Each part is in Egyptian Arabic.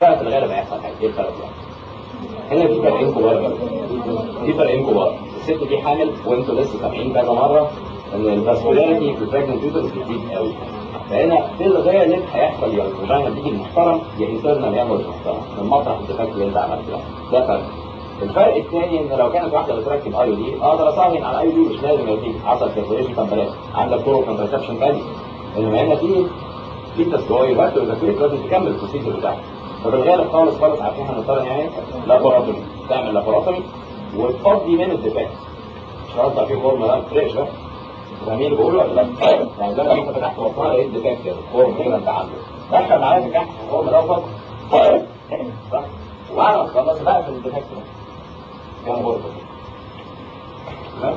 بقى في الغالب هيحصل حاجه ايه الفرق يعني؟ هنا في فرقين كبار في فرقين كبار الست دي حامل وانتوا لسه سامعين كذا مره ان الفاسكولاريتي في البريجننت يوترس بتزيد قوي فهنا في الغالب هيحصل يا الفاجينا تيجي المحترم يا انترنال يعمل محترم من مطرح الديفكت اللي انت عملته ده فرق الفرق الثاني ان لو كانت واحده بتركب اي دي اقدر اصهن على اي دي مش لازم يديك حصل كالكوليشن طب بلاش عندك طرق كونترسبشن ثانيه انما هنا في في تسويه وقت الاكويت لازم تكمل البروسيجر بتاعك ففي الغالب خالص خالص عارفين هنضطر نعمل لابوراتوري تعمل لابوراتوري وتفضي من الديفكت مش قصدك في فورم لا فريش بقى فاهمين بقول ولا لا؟ يعني زي ما انت فتحت وصلها لقيت ديفكت كده فورم كده انت عامله دخل معايا في تحت الفورم ده فضل صح وبعد ما تخلص بقى في الديفكت ده كام غرفه تمام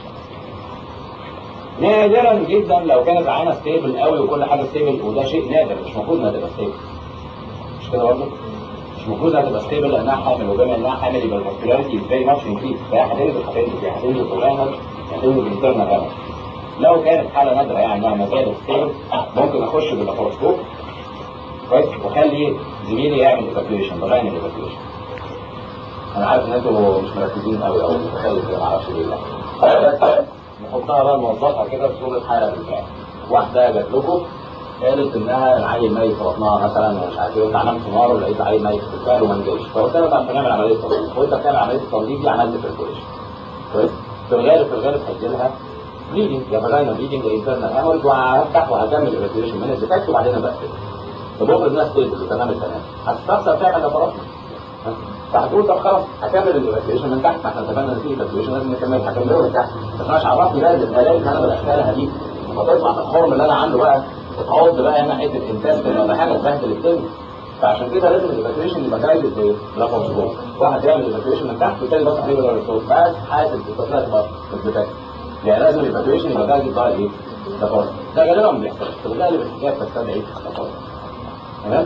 نادرا جدا لو كانت عينه ستيبل قوي وكل حاجه ستيبل وده شيء نادر مش المفروض انها تبقى ستيبل مش كده برضه؟ مش المفروض انها تبقى ستيبل لانها حامل وبما انها حامل يبقى الفاسكولاريتي فيري ماتش انكريز فهي هتنزل هتنزل يا هتنزل فوجانال هتنزل انترنال هامل لو كانت حاله نادره يعني انها ما زالت ستيبل ممكن اخش باللاباروسكوب كويس واخلي زميلي يعمل ايفاكيويشن طبعا يعمل ايفاكيويشن انا عارف ان انتوا مش مركزين قوي او متخيل كده معرفش ليه لا نحطها بقى نوظفها كده في صوره حاله بالفعل واحده جات لكم قالت انها العيل ميت في بطنها مثلا ومش عارف ايه وانت عملت سونار ولقيت العيل ميت بالفعل وما نجاش فقلت لها بقى هنعمل عمليه تنظيف وانت بتعمل عمليه التنظيف دي عملت بركوليشن كويس في الغالب في الغالب هتجي لها بليدنج يا فاجينا بليدنج يا انترنال هامورج وهفتح وهكمل الايفاكيويشن من الديفكت وبعدين بقفل طب افرض الناس ستيبل وتمام التمام هتستخسر تعمل لاباراتوري فهتقول طب خلاص هكمل الايفاكيويشن من تحت احنا اتفقنا ان في ايفاكيويشن لازم نكمل هكمله من تحت بس مش عرفني بقى الالاقي اللي انا بدخلها دي فتطلع في الخرم اللي انا عنده بقى وتعوض بقى هنا حته انتستين ولا حاجه تبهدل الدنيا فعشان كده لازم الايفاكيويشن يبقى جايد بايه؟ لاباراتوري واحد يعمل الايفاكيويشن من تحت والتاني بس عليه ولا ريسورس بس حاسس بالتطلع تبقى بالبتاك يعني لازم الايفاكيويشن يبقى جايد باي ايه؟ لاباراتوري ده غالبا ما بيحصلش في الغالب الحكايه بتستدعي لاباراتوري تمام؟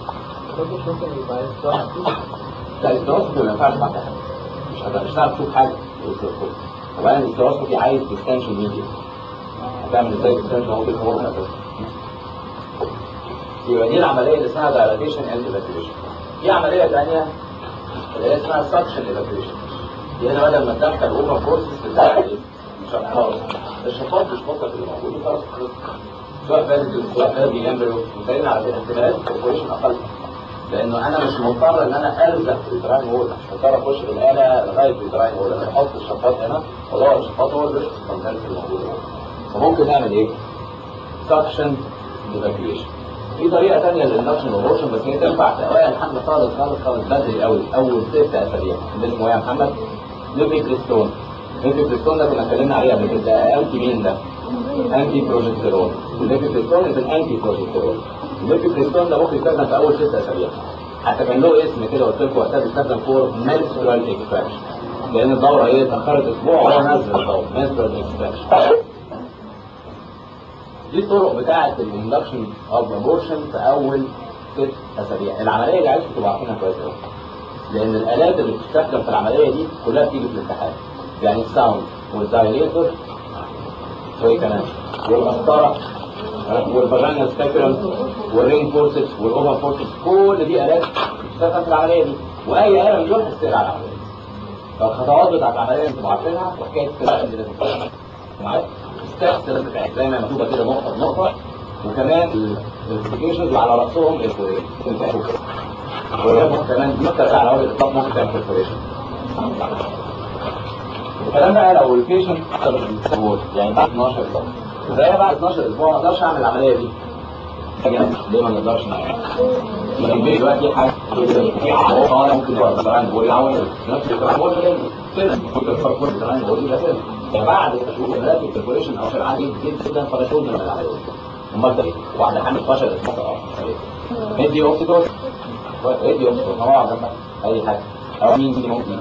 لا الدراسة ما ينفعش بعد مش هت- مش هتعرف تشوف حاجة وبعدين الدراسة دي عايز ديستنشن ميديا هتعمل ازاي ديستنشن هو كده هو يبقى دي العملية اللي اسمها دايلاتيشن اند ايفاكيويشن في عملية ثانية اللي هي اسمها سكشن ايفاكيويشن دي هنا بدل ما تدخل اوفر كورسز بتاع ايه؟ شفاط الشفاط مش مطلق اللي موجود خلاص خلاص سواء فازل سواء فازل يمبرو وسائل على احتمالات الكوريشن اقل لانه انا مش مضطر ان انا الزق في الدراين وول مش مضطر اخش بالاله لغايه في الدراين وول انا بحط الشفاط هنا وادور الشفاط هو اللي الكونتنت الموجود هنا فممكن نعمل ايه؟ سكشن ايفاكيويشن في طريقه ثانيه للاندكشن اوبورشن بس هي تنفع في اوائل الحمل خالص خالص خالص بدري قوي اول ست اسابيع اللي اسمه ايه يا محمد؟ ليفيكريستون ليفيكريستون ده كنا اتكلمنا عليه قبل كده ده انتي مين ده؟ انتي بروجستيرون الليفيكريستون ده انتي بروجستيرون الليفيكريستون ده ممكن يستخدم في اول ست اسابيع حتى كان له اسم كده قلت لكم وقتها بيستخدم فور menstrual expansion لان الدوره هي اتاخرت اسبوع وهو نزل الدوره menstrual expansion دي الطرق بتاعه الاندكشن اوف ابورشن في اول ست اسابيع العمليه دي عايزكم تبقوا عارفينها كويس قوي لان الالات اللي بتستخدم في العمليه دي كلها بتيجي في الامتحان يعني الساوند والدايليتور وايه كمان والقسطره والفاجينا سبيكولم والرين فورسز والاوفر فورسز كل دي الات بتستخدم في العمليه دي واي اله من دول هتشتغل على العمليه فالخطوات بتاعت العمليه انتوا عارفينها وحكايه السلاح اللي لازم تعملها. معايا الستبس اللي بتاعت زي ما مكتوبه كده نقطه بنقطه وكمان الفيكيشنز وعلى راسهم الانتاج ويبقى كمان نقطه على اول الاطلاق ممكن تعمل بريبريشن الكلام بقى لو البيشنت يعني بعد 12 اسبوع زي بعد 12 اسبوع ما اقدرش اعمل العمليه دي حاجه ليه ما نقدرش نعمل لكن في دلوقتي حاجه في عوض ممكن يبقى مثلا بقول عوض نفس الكلام هو كده ممكن الفرق بين الدراين بقول ده كده فبعد شهور ثلاثه الكالكوليشن او شيء عادي جدا فرشود من العمليه امال ده ايه؟ واحده حامل 12 اسبوع ادي اوكسيدوز ادي اوكسيدوز هو جنبك اي حاجه او مين دي ممكن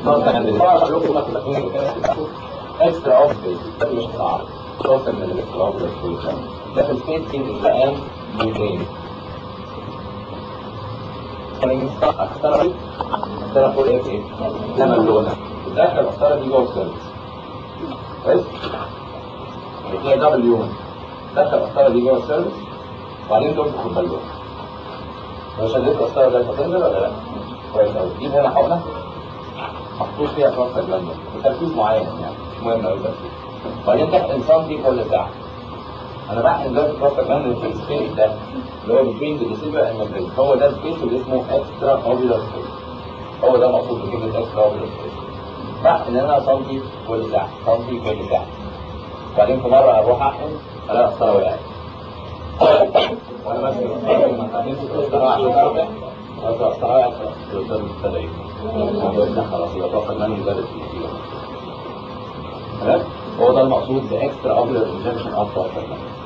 اكسترا اوف ده مش صعب توصل من الاكسترا اوف ده في السبيسنج الان ممكن اختار اختار فوق ايه ايه لما اللونه دخل اختار دي جوه السيرفيس كويس هي دبليو دخل اختار دي جوه السيرفيس وبعدين تمسك البالون لو شديت القسطره ده هتنزل ولا لا؟ كويس قوي دي هنا حقنه محطوط فيها بلاستيك جلاند بتركيز معين يعني مش مهم قوي التركيز وبعدين تحقن سنتي كل ساعه انا بحقن دلوقتي بلاستيك جلاند في السبيس ده اللي هو بين الديسيبر اند هو ده السبيس اللي اسمه اكسترا اوبيلر سبيس هو ده مقصود بكلمه اكسترا اوبيلر سبيس بحقن انا سنتي كل ساعه سنتي كل ساعه بعدين في مره اروح احقن الاقي القسطره وقعت وانا ماسك القسطره لما هتمسك القسطره عشان ارجع قصدي القسطره وقعت خلاص القسطره ابتدى الموضوع ده خلاص يبقى طاقه كمان مدرس كتير تمام هو ده المقصود باكسترا اوبيلر انجكشن اوف طاقه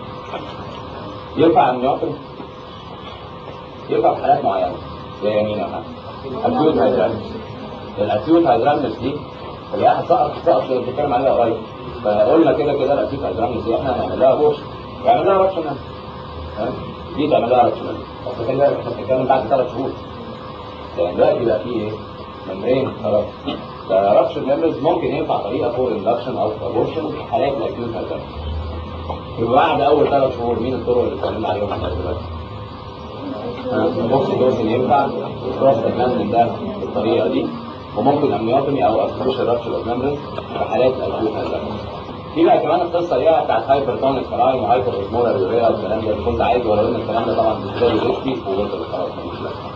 ينفع النيوتن ينفع في حالات معينه زي مين يا محمد؟ اكيوت هيدرامس الاكيوت هيدرامس دي اللي واحد سقط سقط اللي بنتكلم عليها قريب فقلنا كده كده الاكيوت هيدرامس دي احنا هنعمل لها بوش يعمل لها رابشن دي تعمل لها رابشن بس كده احنا بنتكلم بعد ثلاث شهور يعني دلوقتي بقى فيه ايه؟ ممرين خلاص فرابشن ميمبرز ممكن ينفع طريقه فور اندكشن او ابورشن في حالات الاكيوت هيدرامس يبقى بعد اول ثلاث شهور مين الطرق اللي اتكلمنا عليهم لغايه دلوقتي؟ بوكس دوز ينفع كروس الجلاند ده بالطريقه دي وممكن امنيوتومي او ارتفيشال رابشر اوف ميمبرز في حالات الاكيوت هيدرامس في بقى كمان القصه اللي هي بتاعت هايبر تونيك فراين وهايبر اسمولا ريوريا والكلام ده اللي كنت عايز ولو ان الكلام ده طبعا بالنسبه لي ريسكي ووصل خلاص مش لازم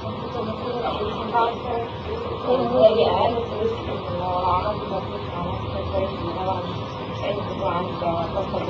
هي اقل فلوس لو عملت تنفيذ عملت كويس ان انا مش قادر تبقى عند بطل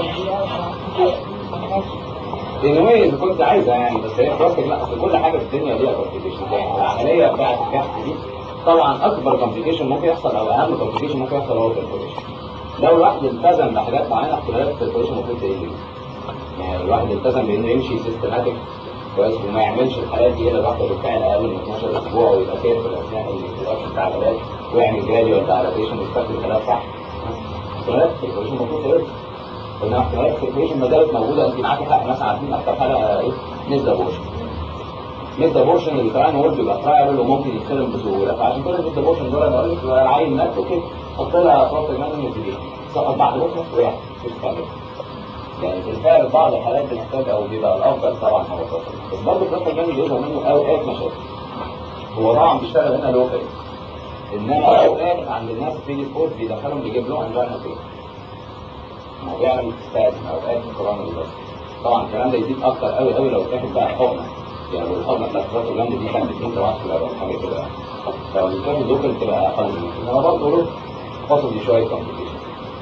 جامد anyway اذا كنت عايزه يعني بس هي بلاستيك لا اصل كل حاجه في الدنيا ليها كومبليكيشن العمليه بتاعت الكحك دي طبعا اكبر كومبليكيشن ممكن يحصل او اهم كومبليكيشن ممكن يحصل هو البرفوريشن لو الواحد التزم بحاجات معينه احتمالات البرفوريشن المفروض تقل يعني الواحد التزم بانه يمشي سيستماتيك كويس وما يعملش الحالات دي الا الواحده بالفعل اقل من 12 اسبوع ويبقى كير في الاثناء الاكشن بتاع العلاج ويعمل جراديوال دايلاتيشن ويستخدم العلاج صح احتمالات البرفوريشن المفروض تقل قلنا احتمالات السيركيشن ما زالت موجوده انت معاكي حق ناس عارفين اكتر حاجه ايه نسبه بورشن نسبه بورشن اللي كمان وورد بيبقى ترايبل وممكن يتكلم بسهوله فعشان كده نسبه بورشن دول انا بقول لك العين مات اوكي حط لها فاصل جنب الانفيديشن سقط بعد بكره وقع مش تعمل يعني بالفعل بعض الحالات بنحتاج او بيبقى الافضل طبعا هو فاصل بس برضه فاصل جنب بيظهر منه اوقات مشاكل هو طبعا بيشتغل هنا لوكال انما اوقات عند الناس في سبورت بيدخلهم بيجيب لهم انجانا فيه هو بيعمل استاذ اوقات كورونا بس طبعا الكلام ده يزيد اكتر قوي قوي لو تاخد بقى حقنه يعني لو الحقنه بتاعت الراس الجنب دي كانت 2 سواعات كده او حاجه كده لو الكافي ممكن تبقى اقل من كده انا برضه له فاصل دي شويه كومبليكيشن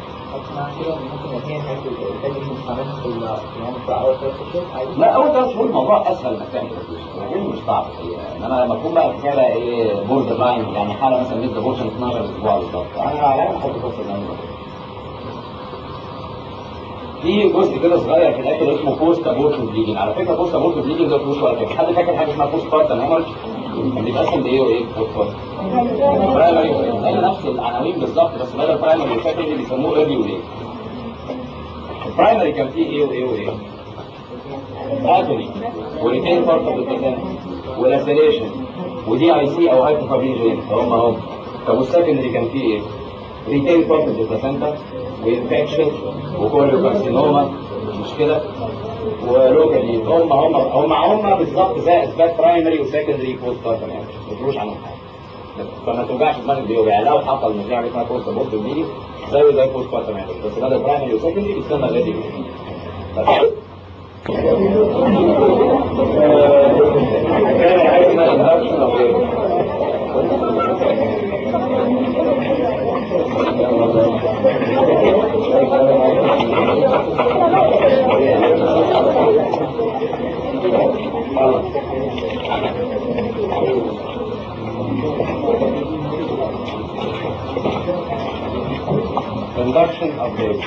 لا اول ثلاث شهور الموضوع اسهل انك تعمل يعني مش صعب الحقيقه انما لما تكون بقى الحكايه بقى ايه بوردر لاين يعني حاله مثلا ميد بورشن 12 اسبوع بالظبط انا على الاقل احط فاصل جنب في جزء كده صغير في الاخر اسمه بوست ابورتو بليدنج على فكره بوست ابورتو بليدنج ده فلوس ولا حد فاكر حاجه اسمها بوست بارتم هيمورج كان بيتقسم لايه وايه بوست بارتم برايمري هي نفس العناوين بالظبط بس بدل برايمري وسكندري بيسموه ايرلي وليه البرايمري كان فيه ايه وايه وايه اتومي وريتين بارت اوف ذا ولاسيليشن ودي اي سي او هايبوفابيجين هم هم طب والسكندري كان فيه ايه ريتين بارت اوف ذا سنتر وانفكشن وكوريوكارسينوما مش كده ولوكالي هم هم هم هم بالظبط زي اسباب برايمري وسكندري بوست بارتم ما تقولوش عنهم حاجه فما توجعش دماغك بيوجع لو حصل مش عارف اسمها بوست بورت دي زي زي بوست بارتم بس بدل برايمري وسكندري بيستنى غادي كان عايز ما ينهارش لو induction of labor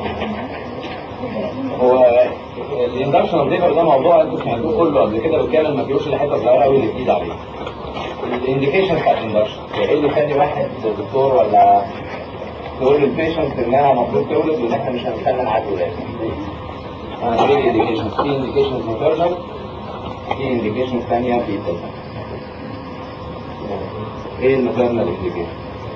هو الاندكشن اوف ليبر ده موضوع انتوا سمعتوه كله قبل كده بالكامل ما فيهوش الا حته صغيره قوي اللي جديد عليه الانديكيشن بتاع الاندكشن ايه اللي يخلي واحد دكتور ولا تقول للبيشنت ان انا المفروض تولد وان احنا مش هنستنى نعدي ولاد انا ايه الانديكيشن في انديكيشن ماتيرنال في انديكيشن ثانيه في التزم ايه الماتيرنال انديكيشن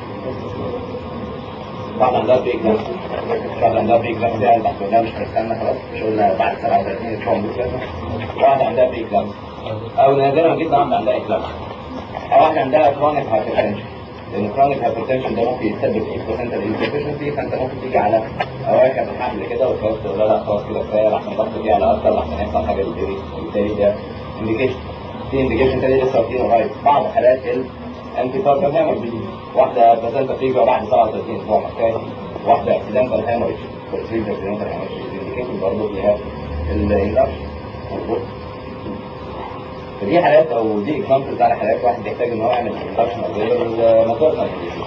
بعد عندها بريك ده بعد عندها بريك ده ده بعد ده مش هنستنى خلاص مش قلنا بعد 37 شهر بالكده بعد عندها بريك ده او نادرا جدا واحده عندها اكلاس او واحده عندها كرونيك هايبرتنشن لان كرونيك هايبرتنشن ده ممكن يسبب اكسبوسنتال انسفشنسي فانت ممكن تيجي على اواخر الحمل كده وتقعد تقول لا لا خلاص كده كفايه عشان ضغط فيه على اكتر عشان يحصل حاجه للبيبي وبالتالي ده انديكيشن في انديكيشن تاني لسه واخدينه قريب بعض حالات الانتي بارتر هامر واحده بلازنتا فيجا بعد 37 اسبوع محتاج واحده اكسيدنتال هامرج كونتريز اكسيدنتال هامرج انديكيشن برضه فيها الاندكشن مظبوط فدي حالات او دي اكزامبلز على حالات واحد بيحتاج ان هو يعمل اندكشن او غير الماتيرنال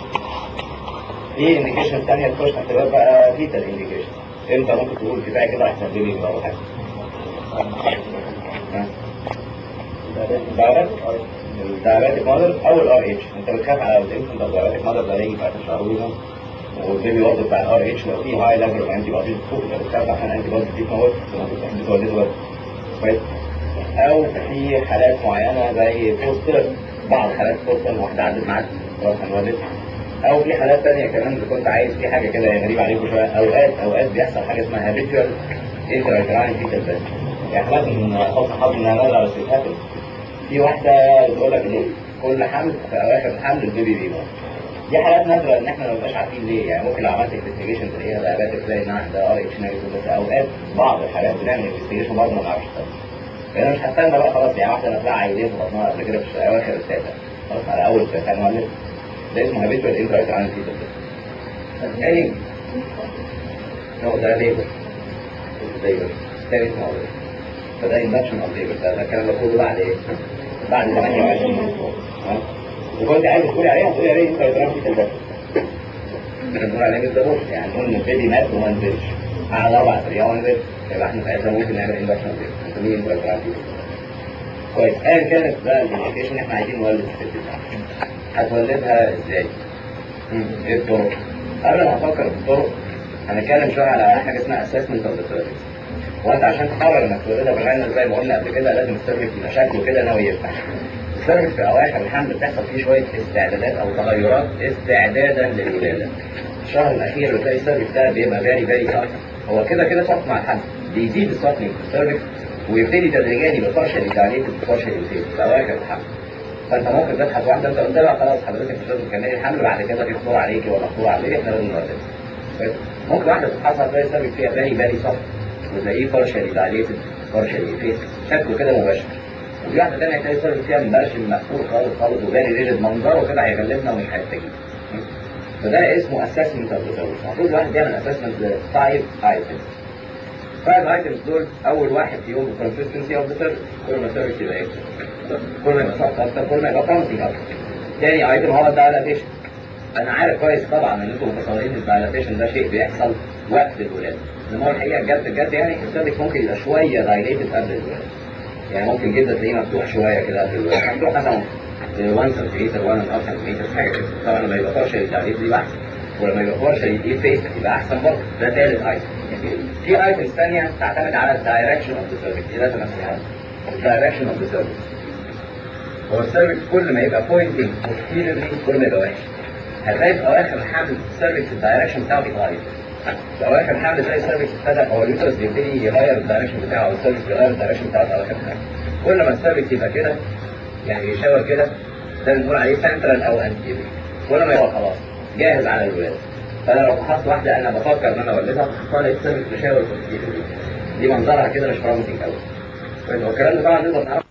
في انديكيشن ثانيه تخش تحت باب بقى فيتال انديكيشن انت ممكن تقول كفايه كده احسن بيبي يبقى اول حاجه الدايابيتك مادر او الار اتش انت بتخاف على الانفنت الدايابيتك مادر ده هيجي في اخر شهر وينه والبيبي واخد بتاع الار اتش لو في هاي ليفل اوف انتي بوديز فوق انت بتخاف عشان انتي بوديز دي تموت ممكن تحب تولده برضه كويس او في حالات معينه زي بوستر بعض حالات بوستر واحده عدت معاك خلاص هنولد او في حالات ثانيه كمان اذا كنت عايز في حاجه كده غريبه عليكم شويه اوقات اوقات بيحصل حاجه اسمها هابيتوال انترايتراين فيتال بس يعني احنا لازم نحط حظ انها نادره على الستات في واحده بتقول لك ليه كل حمل في اواخر الحمل البيبي بيموت دي حالات نادره ان احنا ما بنبقاش عارفين ليه يعني ممكن لو عملت انفستيجيشن تلاقيها دايابيتك تلاقي انها عندها ار اتش نيجاتيف بس اوقات بعض الحالات بنعمل انفستيجيشن برضه ما نعرفش انا مش هستنى بقى خلاص يعني واحده نطلع عيلين في بطنها قبل كده في اواخر السادة خلاص على اول سنه مولد ده اسمه هابيتوال انترايتران فيتال يعني هو ده ليبر ليبر ثالث موضوع فده اندكشن اوف ليبر ده الكلام ده كله بعد ايه؟ بعد 28 اسبوع وكنت عايز تقولي عليها تقولي عليه انترايتران فيتال ده بنقول عليه بالظبط يعني نقول ان البيبي مات وما نزلش قعد اربع اسابيع وما نزلش يبقى احنا ساعتها ممكن نعمل اندكشن اوف ليبر نسميه انترايتران فيتال كويس ايا كانت بقى الانديكيشن احنا عايزين نولد الست بتاعتنا هتولدها ازاي؟ ايه الطرق؟ قبل ما افكر في الطرق هنتكلم شويه على حاجه اسمها اسسمنت اوف ذا وانت عشان تقرر انك تولدها بالعين زي ما قلنا قبل كده لازم السيرفكس يبقى شكله كده ناوي يفتح السيرفكس في اواخر الحمل بتحصل فيه شويه استعدادات او تغيرات استعدادا للولاده الشهر الاخير بتلاقي السيرفكس ده بيبقى فيري فيري ساكت هو كده كده ساكت مع الحمل بيزيد الساكنينج في السيرفكس ويبتدي تدريجيا يبقى بارشل دايليتد بارشل يوتيد في اواخر الحمل فانت ممكن تبحث واحده انت قلت لها خلاص حضرتك مش لازم تكملي الحمل بعد كده في خطوره عليكي ولا خطوره عليك احنا لازم نولدها ممكن واحده تتحصل تلاقي السيرفكس فيها فيري فيري ساكت وتلاقيه بارشل دايليتد بارشل يوتيد شكله كده مباشر وفي واحده ثانيه تلاقي السيرفكس فيها مبرشم مقفول خالص خالص وفيري ريجد منظره كده هيغلبنا ومش هيستجيب فده اسمه اسسمنت اوف ذا المفروض الواحد يعمل اسسمنت لفايف ايتمز فايف ايتمز دول اول واحد فيهم الكونسستنسي اوف ذا سيرفيس كل ما السيرفيس يبقى ايه؟ كل ما يبقى صح اكتر كل ما يبقى بروميسنج اكتر تاني ايتم هو الدايلاتيشن انا عارف كويس طبعا ان انتم متصورين الدايلاتيشن ده شيء بيحصل وقت الولاده انما هو الحقيقه بجد بجد يعني السيرفيس ممكن يبقى شويه دايليتد قبل الولاده يعني ممكن جدا تلاقيه مفتوح شويه كده قبل الولاده مفتوح مثلا 1 سنتيمتر 1 1 سنتيمتر حاجه كده طبعا لما يبقى بارشل الدايليت يبقى احسن ولما يبقى بارشل يبقى فيس يبقى احسن برضه ده ثالث ايتم في ايتمز ثانيه تعتمد على الدايركشن اوف ذا سيرفيس دي لازم افهمها الدايركشن اوف ذا سيرفيس هو السيرفيس كل ما يبقى بوينتنج posteriorly كل ما يبقى وحش هتلاقي في اواخر الحمل السيرفيس الدايركشن بتاعه بيتغير في اواخر الحمل تلاقي السيرفيس ابتدى هو اليوترس بيبتدي يغير الدايركشن بتاعه او السيرفيس بيغير الدايركشن بتاعه في اواخر الحمل كل ما السيرفيس يبقى كده يعني يشاور كده ده بنقول عليه سنترال او انتيريور كل ما يبقى خلاص جاهز على الولاده فانا لو فحصت واحده انا بفكر ان انا اولدها فحصتها لقيت سيرفيس مشاور posteriorly دي منظرها كده مش بروميسنج قوي هو الكلام ده طبعا نقدر نعرفه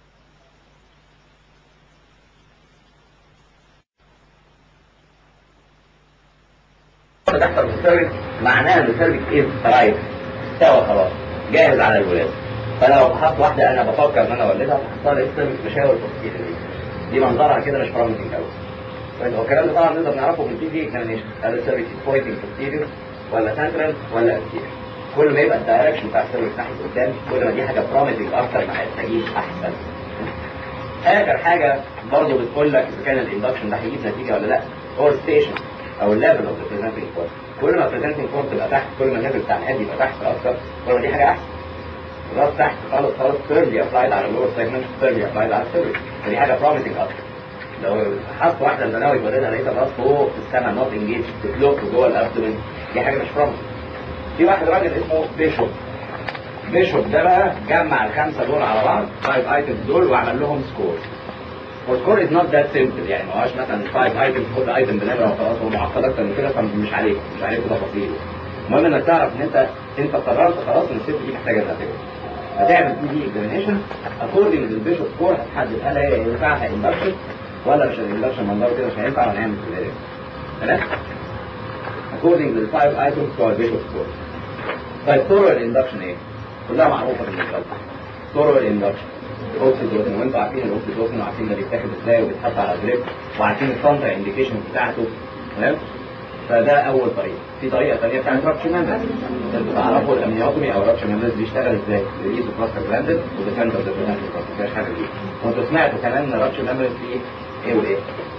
تحصل في السيرفيس معناها ان السيرفيس ايه رايت استوى خلاص جاهز على الولاده فانا لو فحصت واحده انا بفكر ان انا اولدها فحصتها لقيت السيرفيس مشاور posteriorly دي منظرها كده مش بروميسنج قوي هو الكلام ده طبعا نقدر نعرفه من البي دي اكزامينشن هل السيرفيس بوينتنج posterior ولا سنترال ولا anterior كل ما يبقى الدايركشن بتاع السيرفيس ناحيه قدام كل ما دي حاجه بروميسنج اكتر ما هتجيب احسن اخر حاجه برضه بتقول لك اذا كان الاندكشن ده هيجيب نتيجه ولا لا هو الستيشن او الليفل اوف ذا بريزنتنج كورس كل ما البريزنتنج كورس تبقى تحت كل ما الليفل بتاع الهيد يبقى تحت اكتر كل ما دي حاجه احسن الراس تحت خالص خالص ثيرلي ابلايد على اللور سيجمنت ثيرلي ابلايد على السيرفيس فدي حاجه بروميسنج اكتر لو حط واحده انت ناوي تولدها لقيت الراس فوق في السماء نوت انجيج بتلوك جوه الابدومين دي حاجه مش بروميسنج في واحد راجل اسمه بيشوب بيشوب ده بقى جمع الخمسه دول على بعض فايف ايتمز دول وعمل لهم سكور والسكور از نوت ذات سيمبل يعني ما هوش مثلا فايف ايتمز كل ايتم بنمره وخلاص هو معقد اكتر من كده فمش عليك مش عليك تفاصيل المهم انك تعرف ان انت انت قررت خلاص ان الست دي محتاجه تعتبر هتعمل دي دي اكزامينيشن اكوردنج للبيشوب سكور هتحدد هل هي ينفعها اندكشن ولا مش الاندكشن منظره كده مش هينفع ولا نعمل سيزيريان تمام according to the five items بتوع البيشوب سكور طيب طرق الاندكشن ايه؟ كلها معروفه بالنسبه لكم طرق الاندكشن الاوكسيدوسن وانتوا عارفين الاوكسيدوسن وعارفين ده بيتاخد ازاي وبيتحط على الجريب وعارفين الكونتر انديكيشن بتاعته تمام فده اول طريقه في طريقه ثانيه بتاعت رابتشر ممبرز انتوا تعرفوا الامنيوتومي او رابتشر ممبرز بيشتغل ازاي بيقيسوا بلاستر جلاندد وديفندر ديفندر ما فيهاش حاجه دي وانتوا سمعتوا كمان ان رابتشر ممبرز فيه ايه وايه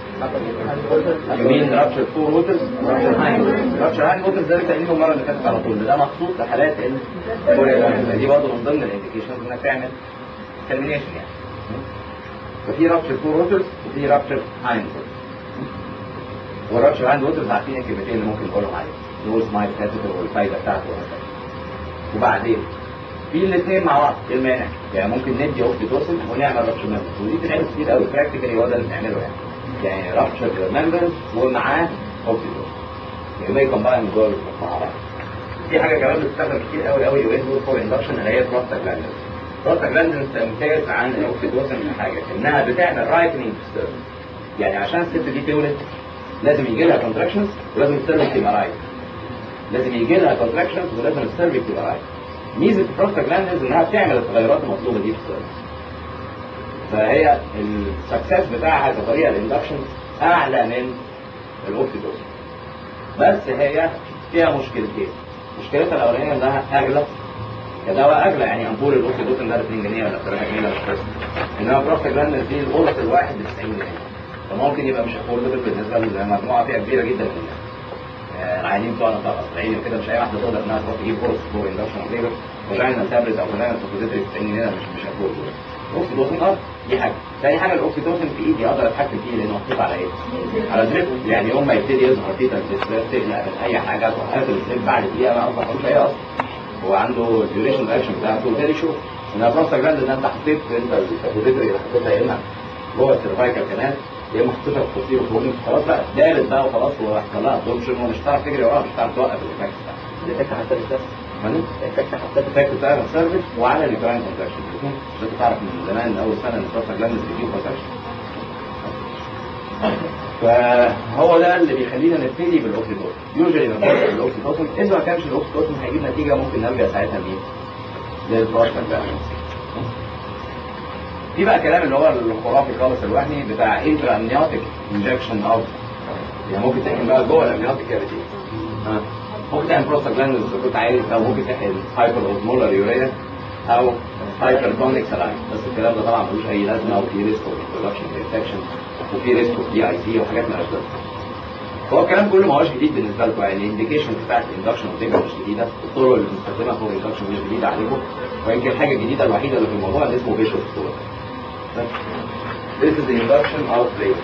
يمين رابتشر فور ووترز رابتشر هاين رابتشر هاين ووترز ده لسه قايلينه المره اللي فاتت على طول ده مخصوص لحالات ال دي برضه من ضمن الانديكيشنز انك تعمل ترمينيشن يعني ففي رابتشر فور ووترز وفي رابتشر هاين ووترز والرابتشر هاين ووترز عارفين الكلمتين اللي ممكن نقولهم عليه نقول سمايل كاتيتر والفايده بتاعته وهكذا وبعدين في الاثنين مع بعض ايه المانع؟ يعني ممكن ندي اوكسيتوسن ونعمل رابتشر ممبرز ودي بتتعمل كتير قوي براكتيكالي هو ده اللي بنعمله يعني يعني رابتشر ممبرز ومعاه اوكسيتوسن يعني ما يكمباين دول مع بعض في حاجه كمان بتستخدم كتير قوي قوي اليومين دول فور اندكشن اللي هي بروستاجلاندين بروستاجلاندين تمتاز عن الاوكسيتوسن في حاجه انها بتعمل رايتنينج في يعني عشان الست دي تولد لازم يجي لها كونتراكشنز ولازم السيرفكس يبقى رايت لازم يجي لها كونتراكشنز ولازم السيرفكس يبقى رايت ميزه البروستاجلاندين انها بتعمل التغيرات المطلوبه دي في السيرفكس فهي السكسس بتاعها كطريقه الاندكشن اعلى من الاوكسيتوسن بس هي فيها مشكلتين مشكلتها الاولانيه انها اغلى كدواء اغلى يعني امبول الاوكسيتوسن ده ب 2 جنيه ولا 3 جنيه ولا مش انما بروستاجلاندين دي القرص الواحد ب 90 جنيه فممكن يبقى مش افوردبل بالنسبه لمجموعه فئه كبيره جدا من الناس العيانين بتوعنا بتوع القصريين وكده مش اي واحده تقدر انها تروح تجيب قرص فور اندكشن ليبر وجعلنا تابلت او جعلنا سوكوزيتري 90 جنيه مش مش افوردبل الاوكسيتوسن اه دي حاجه ثاني حاجه الاوكسيتوسن في ايدي اقدر اتحكم فيه لانه محطوط على ايه؟ على دريب يعني يوم ما يبتدي يظهر فيه تنسيق تقلق من اي حاجه تروح قافل الدريب بعد دقيقه ما اصلا ملوش اي اصلا هو عنده الديوريشن رياكشن بتاعته فيري شورت انها بروستاجلاند ان انت حطيت انت السوكوزيتري اللي حطيتها يا اما جوه السيرفايكال كمان يا اما حطيتها في التصوير وفوق خلاص بقى دارت بقى وخلاص وحصل لها ابزوربشن ومش هتعرف تجري وراها مش هتعرف توقف الايفكت بتاعها الافكت حتى للسبب الافكت حتى الافكت بتاع السيرفيس وعلى الريكراين كونتراكشن مش انت تعرف من زمان من اول سنه ان البروستاجلاندز بيجيب كونتراكشن فهو ده اللي بيخلينا نبتدي بالاوكسيتوسن يوجوالي بنبدا بالاوكسيتوسن اذا ما كانش الاوكسيتوسن هيجيب نتيجه ممكن نرجع ساعتها مين؟ للبروستاجلاندز في بقى كلام اللي هو الخرافي خالص الوهمي بتاع انترا امنيوتيك انجكشن اوف يعني ممكن تحقن بقى جوه الامنيوتيك كافيتي ها ممكن تعمل بروستاجلاندز اذا كنت عايز او ممكن تحقن هايبر اوزمولار يوريا او هايبر تونيك سلاين بس الكلام ده طبعا ملوش اي لازمه وفي ريسك اوف برودكشن انفكشن وفي ريسك اوف دي اي سي وحاجات مالهاش لازمه هو الكلام كله ما هوش جديد بالنسبه لكم يعني الانديكيشن بتاعت الاندكشن اوف مش جديده الطرق اللي بنستخدمها فور الاندكشن مش جديده عليكم ويمكن الحاجه الجديده الوحيده اللي في الموضوع اللي اسمه بيشوف ستور This is the induction of labor.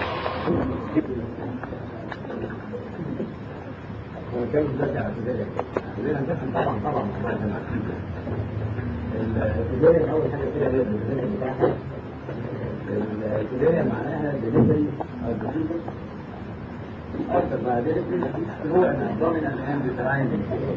كان دلوقتي على البدايه البدايه هندخل طبعا طبعا البدايه اول حاجه كده هي البدايه بتاعها البدايه معناها دليفري او ديفيجن اكثر ما دليفري هو ان ضامن الان بتراين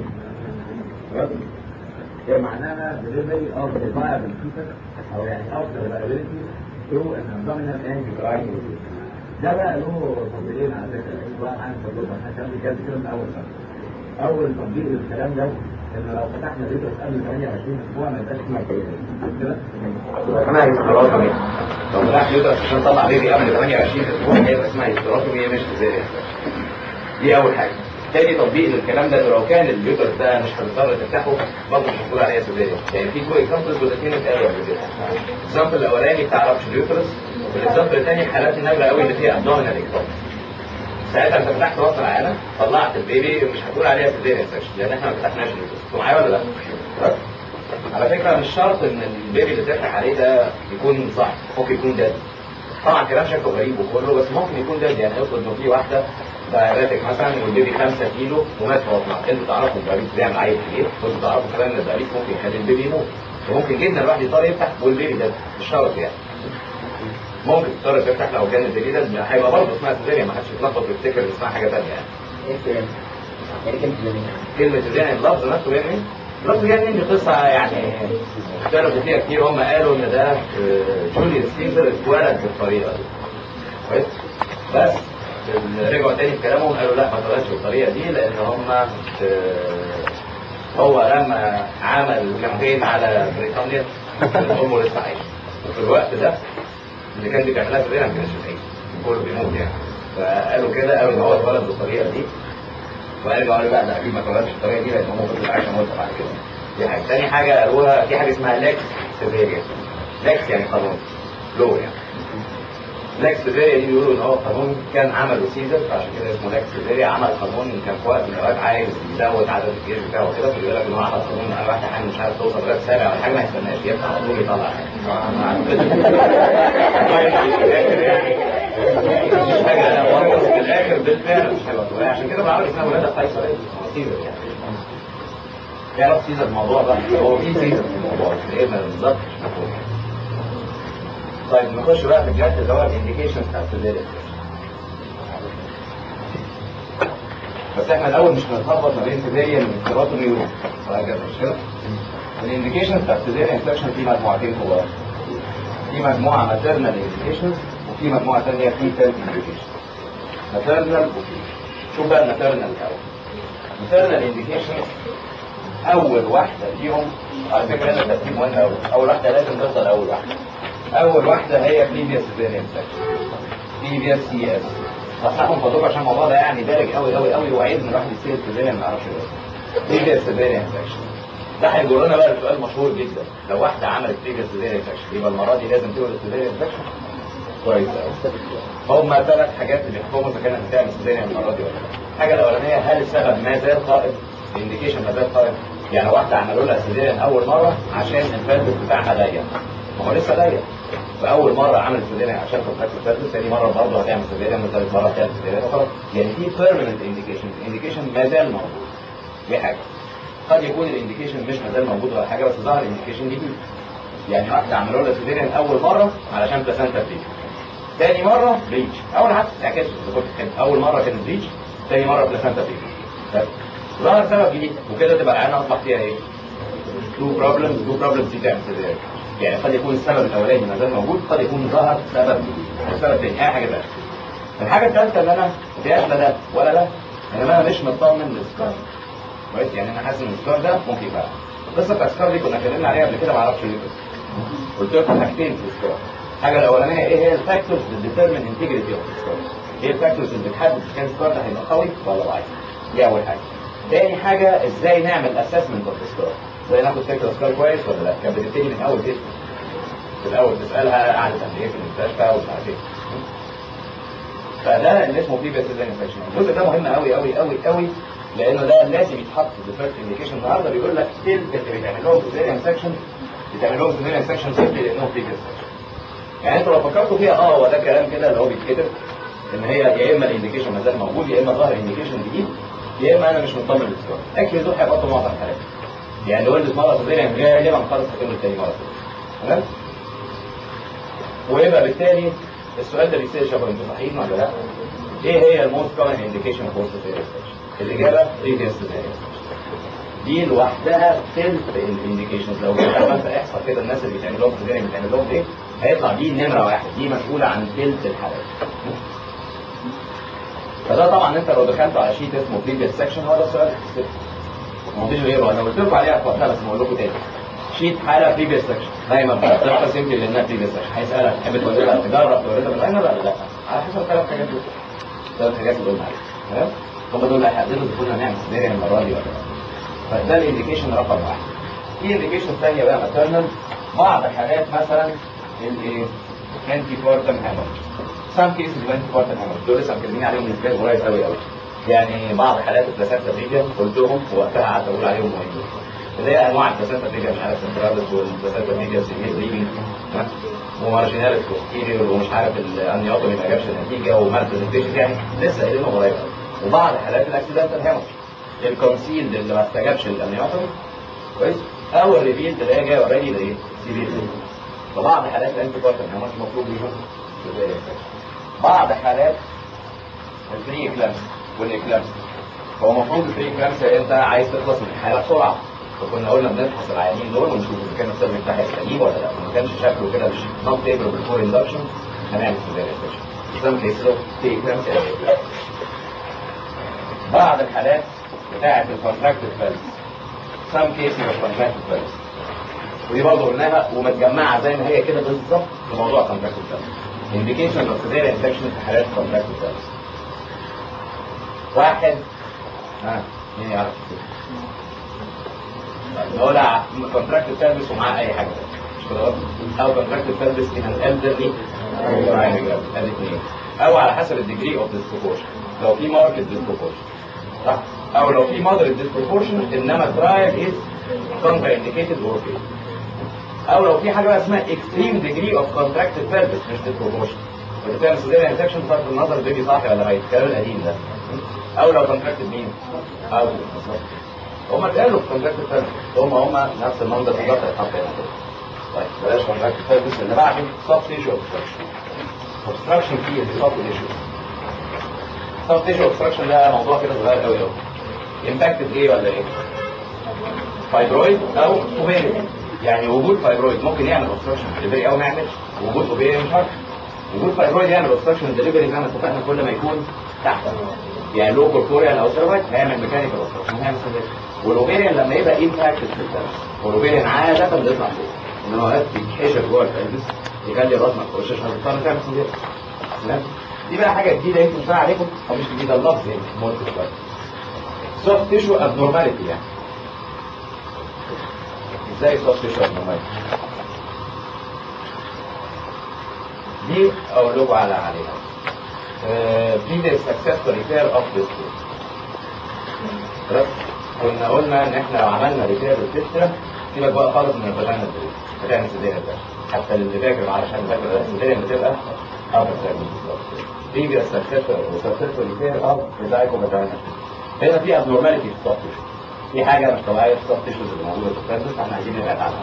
هي معناها دليفري اوف ديفايبل فيتر او يعني افضل فايبلتي ثرو ان ابدومينال اند بتراين ده بقى له تطبيقين على فكره واحد عن تطبيق احنا كان بنتكلم كده من اول سنه اول تطبيق للكلام ده ان لو فتحنا فيديو قبل 28 اسبوع ما يبقاش فيه كده اسمها هيستراتومي لو فتحت يوترس عشان تطلع بيبي قبل 28 اسبوع هيبقى اسمها هيستراتومي مش سيزيريان دي اول حاجه تاني تطبيق للكلام ده لو كان اليوترس ده مش هتضطر تفتحه برضه مش هتقول عليها سيزيريان يعني في تو اكزامبلز والاثنين اتقالوا قبل كده الاكزامبل الاولاني بتاع رابش اليوترس والاكزامبل الثاني حالات النبله قوي اللي فيها ابدومينال اكزامبل ساعتها انت فتحت وسط العالم طلعت البيبي مش هتقول عليها سيزيريان سكشن لان احنا ما فتحناش اليوترس انتوا معايا ولا لا؟ على فكره مش شرط ان البيبي اللي تفتح عليه ده يكون صح ممكن يكون داد طبعا كلام شكله غريب وكله بس ممكن يكون داد يعني افرض انه في واحده دايابيتك مثلا والبيبي 5 كيلو ومات في بطنها انتوا تعرفوا الدايابيت بيعمل عيب ايه وانتوا تعرفوا كمان ان الدايابيت ممكن يخلي البيبي يموت وممكن جدا الواحد يضطر يفتح والبيبي ده مش شرط يعني ممكن تضطر تفتح لو كان البيبي ده هيبقى برضه اسمها سيزيريان ما حدش يتلخبط ويفتكر ان اسمها حاجه ثانيه يعني كلمة سيزيريان اللفظ نفسه يعني ايه؟ اللفظ يعني ان قصة يعني اختلفوا فيها كتير هم قالوا ان ده آه، جوليوس سيزر اتولد بالطريقة دي كويس؟ بس ال- رجعوا تاني في كلامهم قالوا لا ما اتولدش بالطريقة دي لان هم آه، هو لما عمل كامبين على بريطانيا كانت امه لسه عايشه وفي الوقت ده اللي كان بيعملها سيزيريان ما كانش بعيد كله بيموت يعني فقالوا كده قالوا ان هو اتولد بالطريقة دي وقالوا قالوا لا ده اكيد ما اتولدش بالطريقه دي لان هم كنت عايشه مده بعد كده دي حاجه تاني حاجه قالوها في حاجه اسمها لاكس سيفيريا لاكس يعني قانون لو يعني لاكس سيفيريا دي بيقولوا ان هو قانون كان عمله سيزر فعشان كده اسمه لاكس سيفيريا عمل قانون كان في وقت من الاوقات عايز يزود عدد الجيش بتاعه كده فبيقول لك ان هو عمل قانون على واحد حامل مش عارف توصل لغايه سابع ولا حاجه ما يستناش يفتح على طول يطلع مش حاجه وقت في الاخر بالفعل مش حلوه عشان كده بعرف اسمها ولاده قيصر هو سيزر يعني تعرف سيزر الموضوع ده هو في سيزر في الموضوع بس ايه بالظبط مش مفهوم طيب نخش بقى في الجهاز اللي هو الانديكيشن بتاع السيزيريان بس احنا الاول مش هنتلخبط ما بين سيزيريان والكيراتومي وهكذا مش كده؟ الانديكيشن بتاع السيزيريان سكشن في مجموعتين كبار في مجموعه ماتيرنال انديكيشنز وفي مجموعه ثانيه فيتال انديكيشن ماتيرنال شوف بقى الماتيرنال الاول ماتيرنال انديكيشن اول واحده فيهم على فكره هنا الترتيب مهم قوي اول واحده لازم تفضل اول واحده اول واحده هي بريفيوس سيزيريان سكشن بريفيوس سي اس صححهم فضوك عشان الموضوع ده يعني دارج قوي قوي قوي وعيب ان الواحد يصير سيزيريان ما يعرفش ده بريفيوس سيزيريان سكشن ده هيجرنا بقى لسؤال مشهور جدا لو واحده عملت بريفيوس سيزيريان سكشن يبقى المره دي لازم تولد سيزيريان سكشن كويس قوي هما ثلاث حاجات اللي بيحكموا اذا كانت هتعمل سيزيريان المره دي ولا لا الحاجه الاولانيه هل السبب ما زال قائم الانديكيشن ما زال قائم يعني واحده عملوا لها سيزيريان اول مره عشان الفالف بتاعها ضيق ما هو لسه ضيق فاول مره عملت سيزيريان عشان كونتاكت الفالف ثاني مره برضه هتعمل سيزيريان وثالث مره هتعمل سيزيريان وخلاص يعني في بيرمننت انديكيشن الانديكيشن ما زال موجود دي حاجه قد يكون الانديكيشن مش ما زال موجود ولا حاجه بس ظهر الانديكيشن جديد يعني واحده عملوا لها سيزيريان اول مره علشان بلاسنتا بريك تاني مرة بريتش أول حاجة ما تعكسش إذا كنت تحب أول مرة كانت بريتش تاني مرة بلاسنتا بريتش طيب. ظهر سبب جديد وكده تبقى العيانة أصبح فيها إيه؟ تو بروبلمز تو بروبلمز دي تعمل سيزيريان يعني قد يكون السبب الأولاني ما زال موجود قد يكون ظهر سبب جديد أو سبب تاني أي حاجة بقى الحاجة الثالثة إن أنا ما فيهاش لا ده ولا ده إنما أنا مش مطمن للسكار كويس يعني أنا حاسس إن السكار ده ممكن يبقى القصة بتاع السكار دي كنا اتكلمنا عليها قبل كده ما أعرفش ليه بس قلت لكم حاجتين في السكار الحاجه الاولانيه ايه هي الفاكتورز اللي ديترمين انتجريتي اوف السكار ايه الفاكتورز اللي بتحدد اذا كان السكار ده هيبقى قوي ولا ضعيف دي اول حاجه تاني حاجه ازاي نعمل اسسمنت اوف السكار ازاي ناخد فكره السكار كويس ولا لا كانت بتبتدي من اول تيست في الاول تسالها قعدت قد ايه في المستشفى ومش عارف ايه فده اللي اسمه بريفيس سيزاريان سكشن الجزء ده مهم قوي قوي قوي قوي لانه ده لازم يتحط في الفيرست انديكيشن النهارده بيقول لك تلت اللي بيتعمل لهم سيزاريان سكشن بتعمل لهم سيزاريان سكشن سيمبلي لانهم بريفيس سكشن يعني انتوا لو فكرتوا فيها اه هو ده كلام كده اللي هو بيتكتب ان هي يا اما الانديكيشن ما زال موجود يا اما ظهر انديكيشن جديد يا اما انا مش مطمن للسكار اكشلي دول هيبقوا معظم الحالات يعني لو ولدت مره سيزاريان غالبا خالص هتولد تاني مره تمام ويبقى بالتالي السؤال ده بيصير شباب انتوا صحيحين ولا لا؟ ايه هي الموست كومن انديكيشن اوف بوست الاجابه بريفيوس سيزاريان دي لوحدها تلت الانديكيشنز لو عملت احصاء كده الناس اللي بيتعمل لهم سيزاريان بيتعمل لهم ايه؟ هيطلع دي نمره واحد دي مسؤوله عن تلت الحالات فده طبعا انت لو دخلت على شيت اسمه بريفيوس سكشن هو ده السؤال ما فيش غيره انا قلت لكم عليها في وقتها بس بقول لكم تاني شيت حاله بريفيوس سكشن دايما بتختار سيمبل لانها بريفيوس سكشن هيسالك تحب تولدها تجرب تولدها بالعين ولا لا على حسب ثلاث حاجات دول ثلاث حاجات اللي قلنا عليها تمام هم دول اللي هيحددوا اذا كنا هنعمل سيزيريان المره دي ولا لا فده الانديكيشن رقم واحد في انديكيشن ثانيه بقى ماترنال بعض حالات مثلا الايه انتي بورتم هامرج سام كيسز انتي بورتم هامرج دول لسه مكلمين عليهم من كده قريب قوي قوي يعني بعض حالات البلاسنتا بريجا قلتهم وقتها قعدت اقول عليهم مهمين اللي هي انواع البلاسنتا بريجا مش عارف سنترالس والبلاسنتا بريجا سيمير ليفنج ومارجيناليس بوستيريور ومش عارف الانيوتومي ما جابش نتيجه ومال برزنتيشن يعني لسه قايلينهم قريب قوي وبعض حالات الاكسيدنتال هامرج الكونسيلد اللي ما استجابش للانيوتومي كويس او الريفيل تلاقيها جايه اوريدي لايه؟ سيفير فبعض حالات الانتي بارتم هو مش مطلوب ليها بعض حالات الفري اكلامس والاكلامس هو المفروض الفري اكلامس انت عايز تخلص من الحاله بسرعه فكنا قلنا بنفحص العيانين دول ونشوف اذا كان السبب بتاعها سليم ولا لا ما كانش شكله كده مش نوت فيبر بالفور اندكشن هنعمل سيزاريان سيكشن some cases of free eclampsia بعض الحالات بتاعة الكونتراكتد فالس some cases of contracted فالس ودي برضه قلناها ومتجمعة زي ما هي كده بالظبط في موضوع contracted فالس indication of severe infection في حالات contracted فالس واحد ها مين يعرف نقول كونتراكتد سيرفيس ومعاه اي حاجه مش كده برضه؟ او كونتراكتد سيرفيس ان الالدرلي ادي اثنين او على حسب الديجري اوف ديسبروبورشن لو في ماركت ديسبروبورشن صح او لو في مودريت ديسبروبورشن انما ترايل از كونترا انديكيتد اور او لو في حاجه بقى اسمها اكستريم ديجري اوف كونتراكتد سيرفيس مش ديسبروبورشن وبالتالي سيزيريان انفكشن بصرف النظر بيبي صح ولا غلط الكلام القديم ده او لو كونتراكتد مين؟ او بالظبط هم اتقالوا في كونتراكتد سيرفيس هم هم نفس المنظر بالظبط هيتحط هنا كده طيب بلاش كونتراكتد سيرفيس اللي بعده سوفت تيشو اوبستراكشن اوبستراكشن فيه سوفت تيشو سوفت تيشو اوبستراكشن ده موضوع كده صغير قوي قوي امباكتد ايه ولا ايه؟ فايبرويد او اوفيريان يعني وجود فايبرويد ممكن يعمل اوبستراكشن دليفري او ما يعملش وجود اوفيريان مش عارف وجود فايبرويد يعمل اوبستراكشن دليفري زي ما اتفقنا كل ما يكون تحت يعني لو كورتوريال او سيرفايت هيعمل ميكانيكال اوبستراكشن هيعمل سيرفايت والاوفيريان لما يبقى امباكتد في الدم والاوفيريان عاده بيطلع فوق انما اوقات بيتحشر جوه الكلبس يخلي الراس ما تخشش هتضطر تعمل سيرفايت تمام دي بقى حاجه جديده يمكن تطلع عليكم او مش جديده اللفظ يعني موت شويه سوفت تيشو ابنورماليتي يعني ازاي سوفت تيشو ابنورماليتي دي اقول لكم على عليها previous successful repair of this خلاص كنا قلنا ان احنا لو عملنا ريبير للتسترا سيبك بقى خالص من الفاجينا الدريس هتعمل سيديريا ده حتى اللي فاكر ما عرفش فاكر السيديريا بتبقى ابر previous successful successful repair of the dichobagina هنا في abnormality في السوفت تيشو في حاجه مش طبيعيه في السوفت تيشوز اللي موجوده في الكانسر احنا عايزين نبعد عنها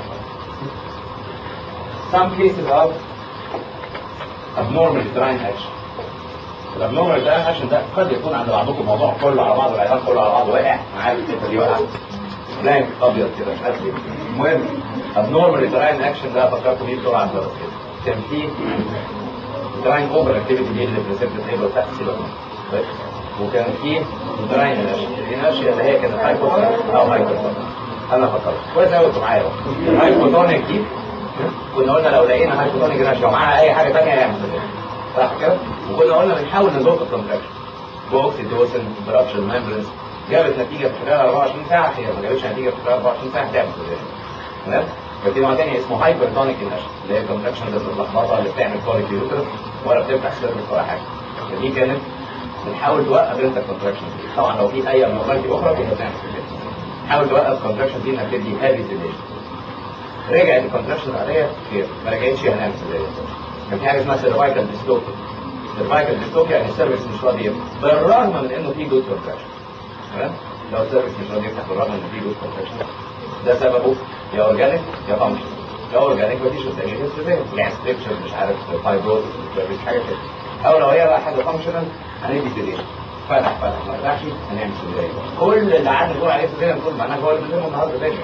some cases of abnormal uterine action الابنورمال ده اكشن ده قد يكون عند بعضكم الموضوع كله على بعض العيان كله على بعض واقع معاه الحته دي واقعه بلانك ابيض كده مش عارف ايه المهم ابنورمال يوتراين اكشن ده فكرت بيه بسرعه كده كان في يوتراين اوفر اكتيفيتي دي اللي بريسبت ايه بتاعت السيلر وكان في يوتراين انرشيا الانرشيا اللي هي كانت هايبوتونيك او هايبوتونيك انا فكرت كويس قوي انتوا معايا الهايبوتونيك دي كنا قلنا لو لقينا هايبوتونيك انرشيا ومعاها اي حاجه ثانيه هيعمل صح كده؟ وكنا قلنا بنحاول نزوق الكونتراكشن بوكسيتوسن برابشن ميمبرنز جابت نتيجه في خلال 24 ساعه هي ما جابتش نتيجه في خلال 24 ساعه تعمل كده تمام؟ كان في نوع تاني اسمه هايبرتونيك انرشيا اللي هي الكونتراكشن اللي المتلخبطه اللي بتعمل كوليك يوترس ولا بتفتح سيرفس ولا حاجه دي كانت بنحاول توقف انت الكونتراكشن دي طبعا لو في اي امراض اخرى كنا بنعمل كده حاول توقف الكونتراكشن دي انك تدي هابي سيديشن رجعت الكونتراكشن العاديه خير ما رجعتش هنعمل سيديشن كان في حاجه اسمها سيرفايكال ديستوبيا الفايتال ديستوبيا يعني السيرفيس مش راضي يفتح بالرغم من انه في جود كونتراكشن تمام لو السيرفيس مش راضي يفتح بالرغم ان في جود كونتراكشن ده سببه يا اورجانيك يا فانكشن لو اورجانيك مفيش قدامي غير يعني ستريكشر مش عارف فايبروز مش حاجه كده او لو هي بقى حاجه فانكشنال هندي سيديشن فتح فتح ما فتحش هنعمل سيديشن كل اللي قعدنا نقول عليه سيديشن كل معناه هو اللي بنزله النهارده تاني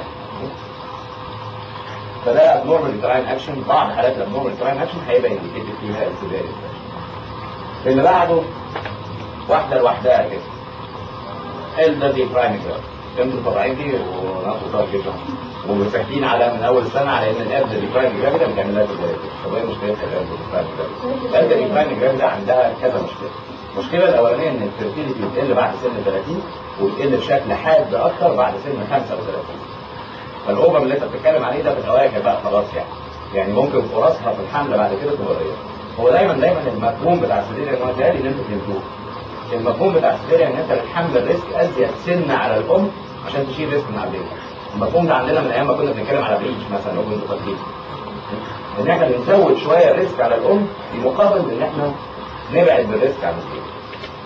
فده ابنورمال تراين اكشن بعض حالات الابنورمال تراين اكشن هيبقى انديكيتد فيها السيديشن اللي بعده واحدة لوحدها كده الدي برايم جرام كنتوا طبعين دي وناخد طبعا جدا ومساكين على من اول سنه على ان الاب دي برايم جرام ده ما بيعملهاش ازاي طب ايه مشكلتها الاب دي برايم جرام الاب دي برايم جرام ده عندها كذا مشكله المشكله الاولانيه ان الفيرتيليتي بتقل بعد سن 30 وبتقل بشكل حاد اكتر بعد سن 35 فالاوفر اللي انت بتتكلم عليه ده في الاواخر بقى خلاص يعني يعني ممكن فرصها في الحمل بعد كده تبقى قليله هو دايما دايما المفهوم بتاع السيديريا ان هو ان انتوا فهمتوه المفهوم بتاع السيديريا ان انت بتحمل الريسك ازيد سن على الام عشان تشيل ريسك من على البيبي المفهوم ده عندنا من ايام ما كنا بنتكلم على بريتش مثلا لو كنتوا فاكرين ان احنا بنزود شويه الريسك على الام في مقابل ان احنا نبعد بالريسك عن البيبي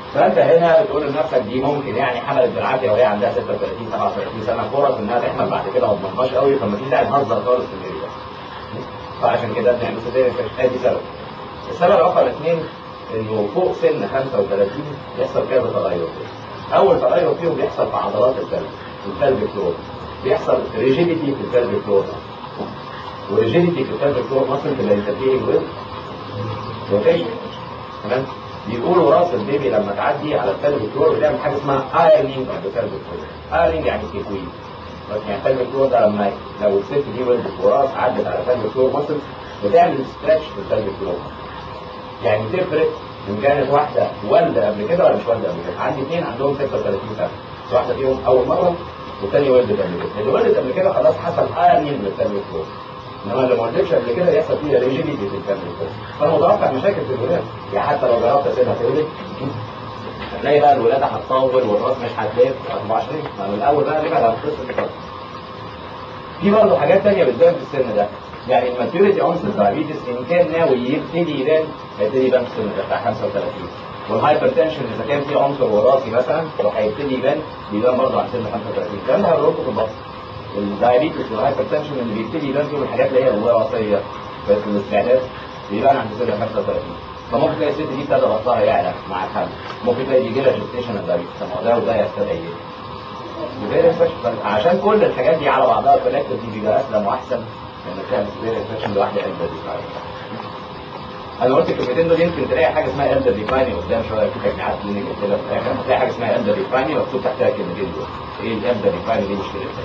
فانت هنا بتقول لنفسك دي ممكن يعني حملت بالعافيه وهي عندها 36 37 سنه فرص انها تحمل بعد كده ما تضمناش قوي فما فيش داعي نهزر خالص في الميري فعشان كده بنعمل سيزيريان سكشن ادي سبب السبب رقم اثنين انه فوق سن 35 يحصل كذا تغير اول تغير فيهم بيحصل في عضلات القلب القلب فلور بيحصل ريجيديتي في القلب فلور وريجيديتي في القلب فلور مثلا تبقى انترفيرنج ويز روتيشن تمام بيقولوا راس البيبي لما تعدي على القلب فلور بتعمل حاجه اسمها ايرنينج اوف القلب فلور ايرنينج يعني تكوين بس يعني القلب فلور ده لما لو الست دي ولدت وراس عدت على القلب فلور مثلا بتعمل ستريتش في القلب فلور يعني تفرق ان كانت واحده والده قبل كده ولا مش والده قبل كده عندي اثنين عندهم 36 سنه واحده فيهم اول مره والثانيه ولدت قبل كده اللي ولدت قبل كده خلاص حصل ايرنينج للقلب فلور انما اللي ما ولدتش قبل كده يحصل فيها ريجيديتي في القلب فلور فانا متوقع مشاكل في الولاده يعني حتى لو جربت اسيبها تولد هتلاقي بقى الولاده هتطول والراس مش هتلف 24 ما من الاول بقى نبعد عن قصه الراس في برضه حاجات تانية بتبان في السن ده يعني الماتيوريتي اونست دايابيتس ان كان ناوي يبتدي يبان هيبتدي يبان في السن ده بتاع 35 والهايبر تنشن اذا كان في عنصر وراثي مثلا وهيبتدي يبان بيبان برضه عند سن 35 الكلام ده هقول لكم في البطن الدايابيتس والهايبر تنشن اللي بيبتدي يبان فيهم الحاجات اللي هي الوراثيه بس الاستعداد بيبان عند سن 35 فممكن تلاقي الست دي ابتدى بطنها يعلى مع الحمل ممكن تلاقي بيجي لها جستيشن دايابيتس طب ما ده وده يستدعي ايه؟ سيفير انفكشن عشان كل الحاجات دي على بعضها كولكتيف دي بيبقى اسلم واحسن لما تعمل سيفير انفكشن لوحده قلب ديكلاين انا قلت الكلمتين دول يمكن تلاقي حاجه اسمها قلب ديكلاين قدام شويه في تجميعات كلينيك كده في الاخر هتلاقي حاجه اسمها قلب ديكلاين مكتوب تحتها الكلمتين دول ايه القلب ديكلاين دي مشكلتها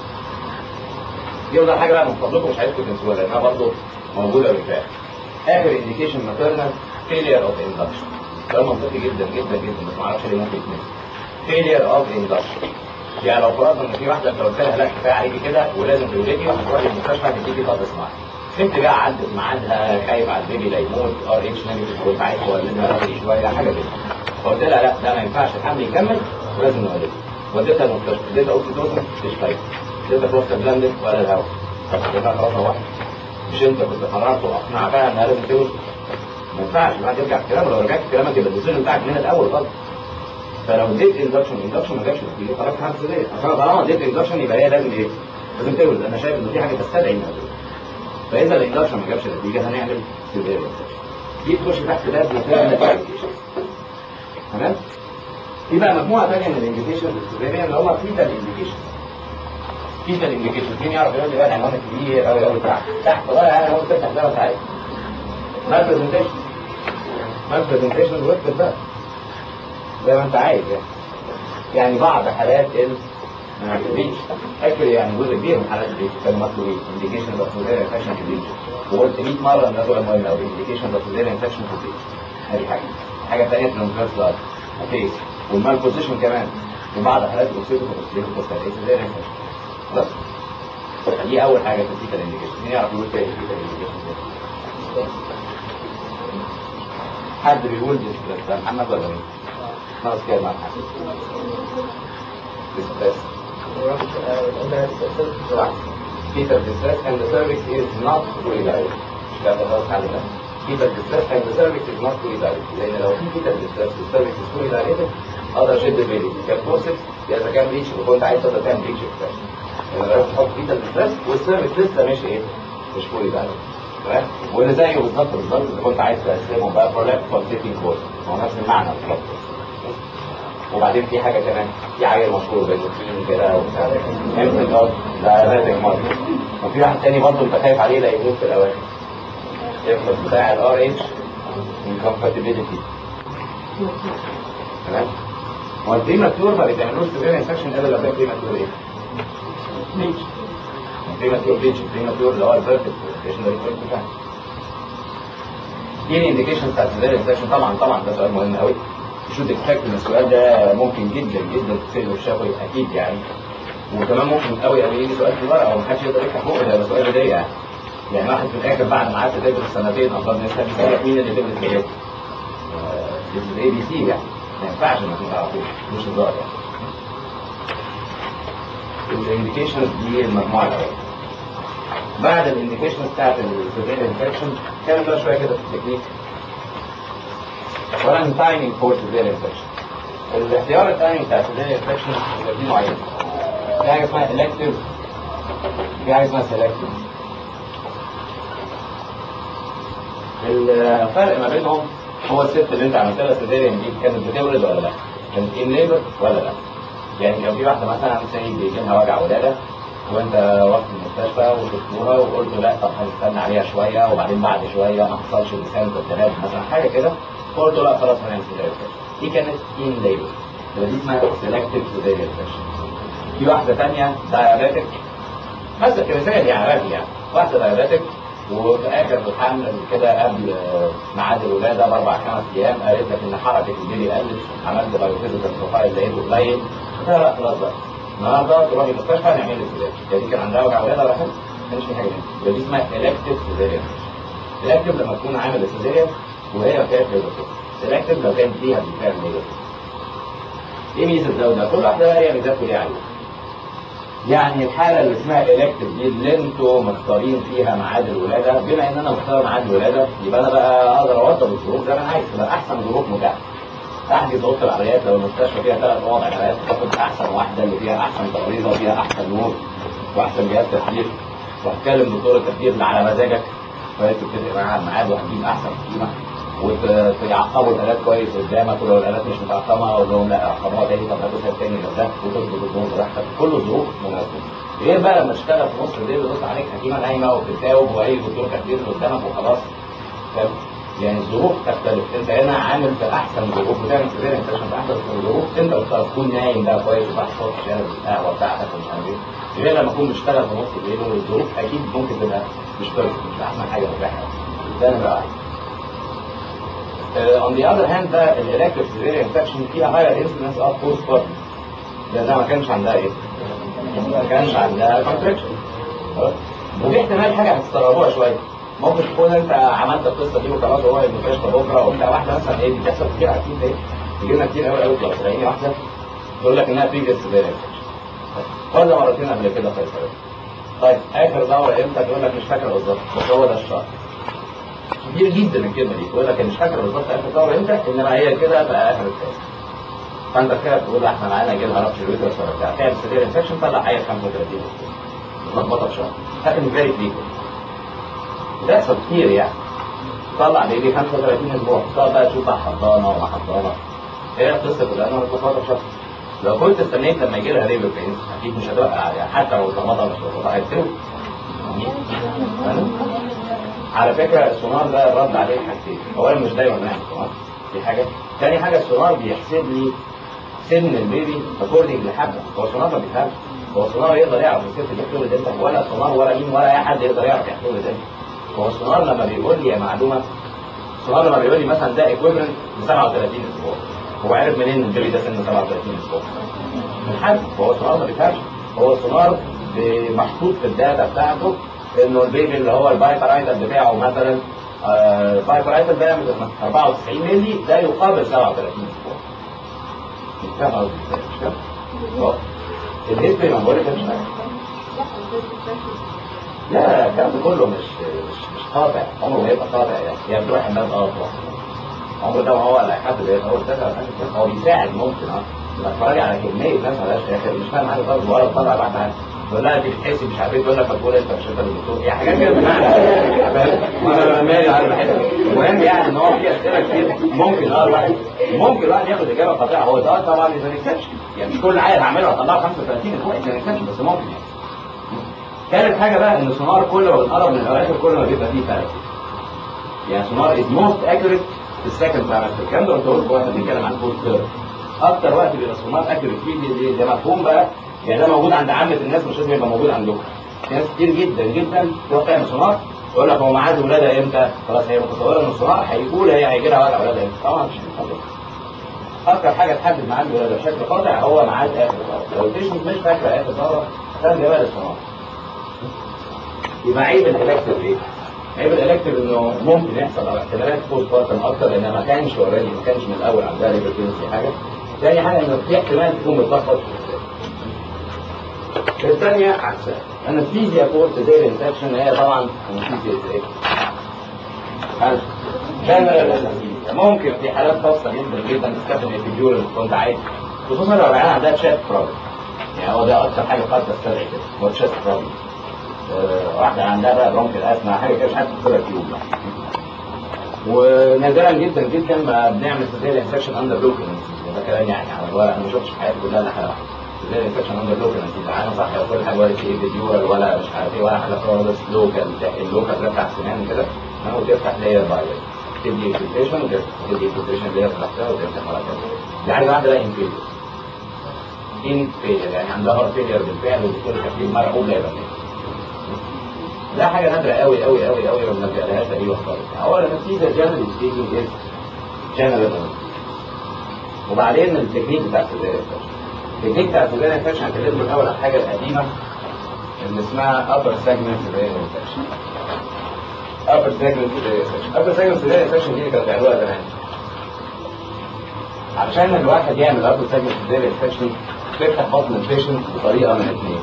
دي وده حاجه بقى من فضلكم مش عايزكم تنسوها لانها برضه موجوده بالفعل اخر انديكيشن ماتيرنال فيلير اوف اندكشن ده منطقي جدا جدا جدا بس ما اعرفش ليه ممكن يتنسي فيلير اوف اندكشن يعني لو فرضنا ان في واحده انت قلت لها لا كفايه عليكي كده ولازم تولدي وهتروحي المستشفى تديكي طب اسمعي ست بقى عدت ميعادها خايف على البيبي لا يموت ار اتش نيجاتيف وانت عايز تولدها بدري شويه حاجه كده فقلت لها لا ده ما ينفعش الحمل يكمل ولازم نولدها وديتها المستشفى اديتها اوكسيتوسن مش خايف اديتها بروستاجلاندين ولا الهواء طب اديتها خلاص واحده مش انت كنت قررت واقنعتها انها لازم تولد ما ينفعش بقى ترجع في كلامك لو رجعت في كلامك يبقى الديسيجن بتاعك من الاول غلط فلو اديت اندكشن اندكشن ما جابش نتيجه خلاص حاجه سريه عشان طالما اديت اندكشن يبقى هي لازم ايه؟ لازم تولد انا شايف ان دي حاجه تستدعي انها تولد فاذا الاندكشن ما جابش نتيجه هنعمل سيفير دي تخش تحت باب ماتيرنال تمام؟ في بقى مجموعه ثانيه من الانديكيشن السيفيريا اللي هم فيتال انديكيشن فيتال انديكيشن مين يعرف يقول لي بقى العنوان الكبير قوي قوي تحت تحت والله انا هو تفتح زي ما انت عايز مال برزنتيشن مال برزنتيشن واكتب بقى زي ما انت عايز يعني يعني بعض حالات ال الريتش اكل يعني جزء كبير من حالات الريتش كانوا مطلوبين انديكيشن اوف سيفير انفكشن في الريتش وقلت 100 مره ان ده سؤال مهم قوي انديكيشن اوف سيفير انفكشن في الريتش ادي حاجه حاجه ثانيه ترانسفيرس فيس والمال بوزيشن كمان في بعض حالات الاوكسيدو كوستيكو سيفير انفكشن بس دي اول حاجه في الفيتال انديكيشن مين يعرف يقول تاني الفيتال انديكيشن حد بيقول ديستريس محمد ولا مين؟ خلاص كده مع محمد distress. Fetal distress and the cervix is not fully dilated. مش كده خلاص حل ده. Fetal distress and the cervix is not fully dilated. لأن لو في fetal distress والcervix is fully dilated أقدر أشد البيبي كان فورسبس يا إذا كان ريتش وكنت عايز تقدر تعمل ريتش اكسبريشن. يعني لو تحط fetal distress والcervix لسه مش إيه؟ مش fully dilated. تمام؟ واللي زيه بالظبط بالظبط إذا كنت عايز تقسمهم بقى prolapse pulsating cord هو نفس المعنى بالظبط. وبعدين في حاجة كمان في عيل مشهور بنوتين كده وبتاع امتى الارض ده ناتج مرض وفي واحد تاني برضه انت خايف عليه لا يموت في الاواخر يفرض بتاع الار اتش incompatibility تمام هو البريماتور ما بيتعملوش سيفير انفكشن الا لو كان بريماتور ايه؟ بليتش بريماتور بليتش بريماتور اللي هو البيرفكت برزنتيشن ده البيرفكت بتاعنا ايه الانديكيشن بتاع السيفير انفكشن طبعا طبعا ده سؤال مهم قوي شوت اكسبكت ان السؤال ده ممكن جدا جدا تسأله الشفوي اكيد يعني وكمان ممكن قوي قوي يجي سؤال في الورقه ومحدش يقدر يفتح بقه ده سؤال بدايه يعني يعني واحد في الاخر بعد ما قعدت تدرس سنتين افضل الناس يسالك مين اللي تدرس ايه؟ الاي بي سي يعني ما ينفعش انك ما تعرفوش مش هزار يعني الانديكيشنز دي المجموعه الاولى بعد الانديكيشنز بتاعت السيفير انفكشن كان بقى شويه كده في التكنيك اولا تايمينج فور سيفير انفكشن الاختيار الثاني بتاع سيفير انفكشن بيبقى فيه نوعين في حاجه اسمها الكتيف في حاجه اسمها سيلكتيف الفرق ما بينهم هو الست اللي انت عملت لها سيزيريان دي كانت بتولد ولا لا؟ كانت ان ليبر ولا لا؟ يعني لو في واحده مثلا سيد بيجي لها وجع ولاده وانت رحت المستشفى وشفتوها وقلت لا طب هنستنى عليها شويه وبعدين بعد شويه ما حصلش لسان التهاب مثلا حاجه كده قلت له لا خلاص هنعمل سيزيريان دي كانت ان ليبر ودي اسمها سيلكتيف سيزيريان في واحده ثانيه دايابيتك مثلا كمثال يعني عادي يعني واحده دايابيتك وفي اخر الحمل كده قبل ميعاد الولاده باربع خمس ايام قالت لك ان حركه البيبي قلت عملت بايوفيزيكال بروفايل لقيته قليل قلت لها لا خلاص بقى النهارده تروحي المستشفى نعمل لك سيزاريان يعني دي كان عندها وجع ولاده راحت ما كانش في حاجه منها دي اسمها الكتيف سيزاريان الكتيف لما تكون عامل السيزاريان وهي ما فيهاش ليبر الكتيف لو كان فيها بالفعل ليبر ايه ميزه ده وده؟ كل واحده بقى ليها ميزات وليها عيوب يعني الحالة اللي اسمها الكتف دي اللي انتوا مختارين فيها ميعاد الولادة بما ان انا مختار ميعاد الولادة يبقى انا بقى اقدر اوضب الظروف زي ما انا عايز تبقى احسن ظروف متاحة احجز اوضه العمليات لو المستشفى فيها ثلاث اوض عمليات تاخد احسن واحده اللي فيها احسن ترابيزه وفيها احسن نور واحسن جهاز تخدير وهتكلم دكتور التخدير اللي على مزاجك فانت تتفق معاه على الميعاد وهتجيب احسن قيمه وتعقبوا الالات كويس قدامك ولو الالات مش متعقمه اقول لهم لا عقموها تاني طب هاتوا سير تاني لو ده وتظبط الامور براحتك كل الظروف مناسبه غير بقى لما تشتغل في نص الليل ويبص عليك حكيمه نايمه وبتتاوب واي دكتور تخدير اللي قدامك وخلاص فاهم يعني الظروف تختلف انت هنا عامل في احسن ظروف بتعمل سيزيريان انت مش في احسن الظروف انت بتختار تكون نايم بقى كويس وتحت الصبح شارب القهوه بتاعتك ومش عارف ايه غير لما تكون بتشتغل في نص الليل والظروف اكيد ممكن تبقى مش بيرفكت مش احسن حاجه متاحه ده نمره واحد اون ذا اذر هاند بقى الالكتيف سيزيريان انفكشن فيها هاير انسيدنس اوف بوست بارتم لانها ما كانش عندها ايه؟ ما كانش عندها كونتراكشن ودي احتمال حاجه هتستغربوها شويه ممكن تكون انت عملت القصه دي وخلاص وهو المستشفى بكره وبتاع واحده مثلا ايه بتحصل كتير اكيد ايه تجي لنا كتير قوي قوي تبقى تلاقيني واحده تقول لك انها بريفيس سيزيريان ولا مرتين قبل كده قيصريه طيب اخر دوره امتى تقول لك مش فاكره بالظبط بس هو ده الشهر كتير جدا الكلمه دي تقول لك مش فاكره بالظبط اخر دوره امتى انما هي كده بقى اخر الكاس فانت كده تقول احنا معانا جيل هربش الويترس ولا بتاع تعمل سيفير انفكشن طلع عيل 35 متلخبطه في شهر لكن فيري فريكوينت بتحصل كتير يعني طلع بيجي 35 اسبوع تقعد بقى تشوف بقى حضانه وما حضانه هي القصه كلها انا متلخبطه في شهر لو كنت استنيت لما يجي لها ليبر بينز اكيد مش هتوقع يعني حتى لو متلخبطه مش متلخبطه هتسوي على فكرة السونار ده الرد عليه حاجتين اولا مش دايما نعمل سونار دي حاجة تاني حاجة السونار بيحسب لي سن البيبي اكوردنج لحجمه هو السونار ما بيفهمش هو السونار يقدر يعرف الست دي بتولد امتى ولا السونار ولا مين ولا اي حد يقدر يعرف هتولد امتى هو السونار لما بيقول لي معلومة السونار لما بيقول لي مثلا ده ايكويفالنت ل 37 اسبوع هو عارف منين البيبي ده سنه 37 اسبوع من حجم هو السونار ما بيفهمش هو السونار محطوط في الداتا بتاعته انه البيبي اللي هو البايبرايتال بتاعه مثلا البايبرايتال ده 94 مللي ده يقابل 37 اسبوع فاهم قصدي مش فاهم؟ الهيستوري ما بقولك مش فاهم لا الكلام ده كله مش مش مش قاطع عمره ما يبقى قاطع يعني هي بتروح الناس اه تروح عمره ده ما هو ولا حد بيبقى هو هو بيساعد ممكن اه اتفرج على كميه ناس مالهاش اخر مش فاهم حاجه خالص ولا طالع بعد حاجه تقول لها انت بتحسي مش عارف ايه تقول لك ما تقول انت مش انت اللي بتقول ايه حاجات كده فاهم وانا مالي على بحس المهم يعني ان هو في اسئله كتير ممكن اه الواحد ممكن الواحد ياخد اجابه قاطعه هو ده طبعا اذا نكتبش يعني مش كل عيل هعمله هطلعه 35 اسبوع اذا نكتبش بس ممكن يعني ثالث حاجه بقى ان سونار كل ما بنقرب من الاواخر كل ما بيبقى فيه فرق يعني سونار از موست اكيوريت في السكند ترايمستر الكلام ده قلت لكم واحد بيتكلم عن بوست اكتر وقت بيبقى سونار اكيوريت فيه دي ده مفهوم بقى يعني ده موجود عند عامة الناس مش لازم يبقى موجود عندكم ناس كتير جدا جدا تروح تعمل سونار تقول لك هو ميعاد الولاده امتى؟ خلاص هي متصوره ان السونار هيقول هي هيجي لها وقت ولاده امتى؟ طبعا مش هتحدد اكتر حاجه تحدد ميعاد الولاده بشكل قاطع هو ميعاد اخر ضربه لو البيشنت مش فاكره اخر ضربه خلي بالك السونار يبقى عيب الالكتيف ايه؟ عيب الالكتيف انه ممكن يحصل او احتمالات بوست بارتم اكتر لان ما كانش اوريدي ما كانش من الاول عندها ليبرتينسي حاجه تاني حاجه انه في احتمال تكون متلخبط في الثانية عكسها انستيزيا فور سيزير انفكشن هي طبعا انستيزيا ايه؟ جنرال ممكن في حالات خاصه جدا جدا تستخدم الفيديول كنت عايز خصوصا لو العيان عندها تشات بروبلم يعني هو ده اكتر حاجه قد تستدعي كده هو تشات بروبلم واحده عندها بقى برونكل اسمع حاجه كده مش عارف تكتبها في يوم ونادرا جدا جدا ما بنعمل سيزيريان سكشن اندر لوكال ده كلام يعني على الورق انا ما شفتش في حياتي كلها الا حاجه واحده سيزيريان سكشن اندر لوكال العيان صح كل حاجه ولا ايه فيديورال ولا مش عارف ايه ولا حاجه خالص لوكال اللوكال ده بتاع السنان كده وتفتح لاير باي لاير تدي فلتريشن وتفتح تدي فلتريشن لاير تحتها وتفتح مرة تانية دي حاجه واحده بقى انفيريور انفيريور يعني عندها هارت فيلير بالفعل والدكتور تكليف مرعوب لا يبقى ده حاجه نادره قوي قوي قوي قوي ما بنلقاهاش تقريبا خالص اولا النتيجه جنرال سبيكينج از جنرال وبعدين التكنيك بتاع السيزاريان التكنيك بتاع السيزاريان سكشن هكلمكم الاول عن الحاجه القديمه اللي اسمها upper segment cesarean section upper segment cesarean section upper segment cesarean section دي كانت بيعملوها زمان عشان الواحد يعمل upper segment cesarean section تفتح بطن البيشنت بطريقه من اثنين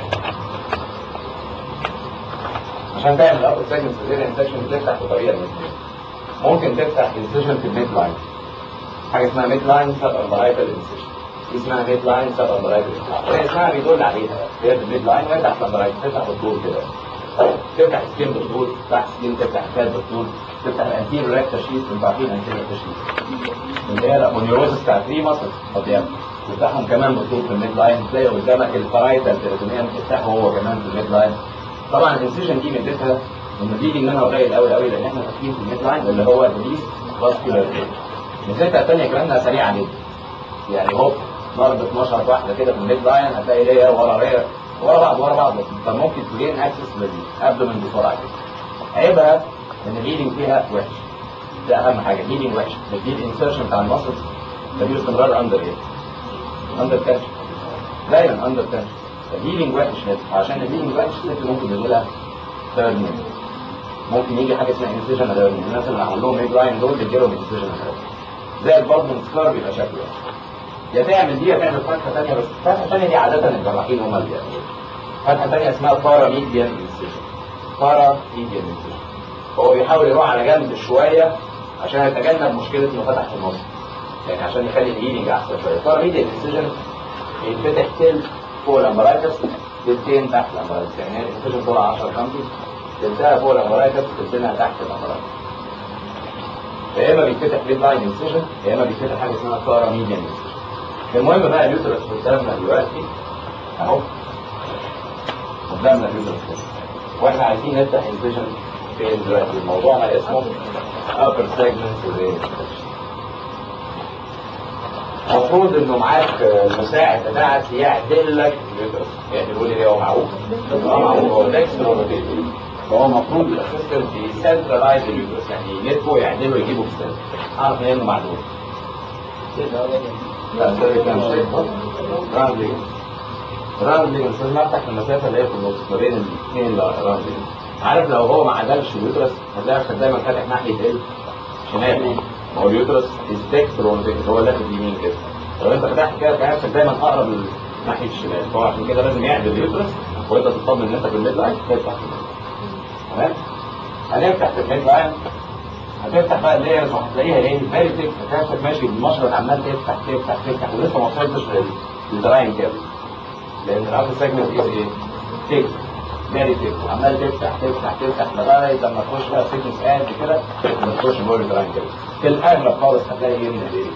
عشان تعمل upper segment cesarean section تفتح بطريقه من اثنين ممكن تفتح incision في الميد لاين حاجه اسمها ميد لاين سب امبرايتال incision دي اسمها ميد لاين سب امبرايتال هي اسمها بيدل عليها هي في الميد لاين وهي تحت الامبرايتال تفتح بالطول كده تفتح سكين بالطول تفتح سكين تفتح كاد بالطول تفتح الانتيريور ريكتا شيت انتوا عارفين الانتيريور ريكتا شيت اللي هي الامونيوروزس بتاع 3 مصر طبيعي تفتحهم كمان بالطول في الميد لاين تلاقي قدامك الفرايتال تيريتونيوم تفتحه هو كمان في الميد لاين طبعا الانسيجن دي مدتها ان دي منها قليل قوي قوي لان احنا فاتحين في الميد لاين اللي هو الريليس فاسكولار ميزتها الثانيه كمان انها سريعه جدا يعني هوب ضربة 12 واحدة كده في الميد لاين هتلاقي لير ورا لير ورا بعض ورا بعض فممكن تجين اكسس قبل من بسرعة كده عيبها ان الهيلينج فيها وحش ده اهم حاجة الهيلينج وحش دي الانسرشن بتاع المصل ده باستمرار اندر ايه؟ اندر تنشن دايما اندر تنشن الهيلينج وحش عشان الهيلينج وحش الست ممكن يجي لها تيرنينج ممكن يجي حاجه اسمها انسيجن تيرنينج الناس اللي عمل لهم ميد لاين دول بيجي لهم انسيجن تيرنينج زي البطن سكار بيبقى شكله يا تعمل دي يا تعمل فتحه ثانيه بس الفتحه الثانيه دي عاده الجراحين هم اللي بيعملوها فتحه ثانيه اسمها بارا ميديان انسيجن بارا ميديان انسيجن هو بيحاول يروح على جنب شويه عشان يتجنب مشكله انه فتح في النص يعني عشان يخلي الهيلينج احسن شويه بارا ميديان انسيجن بيتفتح تلت فوق الامبرايتس تلتين تحت الامبرايتس يعني الانسيجن طلع 10 سم تلتها فوق الامبرايتس تلتينها تحت الامبرايتس يا اما بيتفتح ميد لاين انسيجن يا اما بيتفتح حاجه اسمها بارا ميديان انسيجن المهم بقى اليوترس قدامنا دلوقتي اهو قدامنا اليوترس واحنا عايزين نفتح انسيجن فين دلوقتي موضوعنا اسمه upper segment cesarean المفروض انه معاك المساعد بتاعك يعدل لك اليوترس يعني تقول لي هو معوج اه معوج هو ديكسترو روتيتوري فهو المفروض الاسيستنت يسنترلايز اليوترس يعني يلفه يعدله يجيبه في السنتر اعرف منين انه معدول لا سوري كان شيء راندلينج راندلينج مش لازم افتح المسافه اللي هي في النص ما بين الاثنين راندلينج عارف لو هو ما عدلش اليوترس هتلاقي نفسك دايما فاتح ناحيه ايه؟ شمال ما هو اليوترس ديكسترو هو لافت يمين كده لو انت فتحت كده تلاقي نفسك دايما اقرب ناحيه الشمال فهو عشان كده لازم يعدل اليوترس وانت تطمن ان انت في الميد لاين تفتح تمام هنفتح في الميد لاين هتفتح بقى الليرز وهتلاقيها ايه فيري تيك هتلاقي ماشي بالمشرط عمال تفتح تفتح تفتح ولسه ما وصلتش للدراين كده لان الابر سيجمنت از ايه تيك فيري تيك وعمال تفتح تفتح تفتح لغايه لما تخش بقى سيكنس قد كده لما تخش جوه الدراين كده في الاغلب خالص هتلاقي ايه من الايه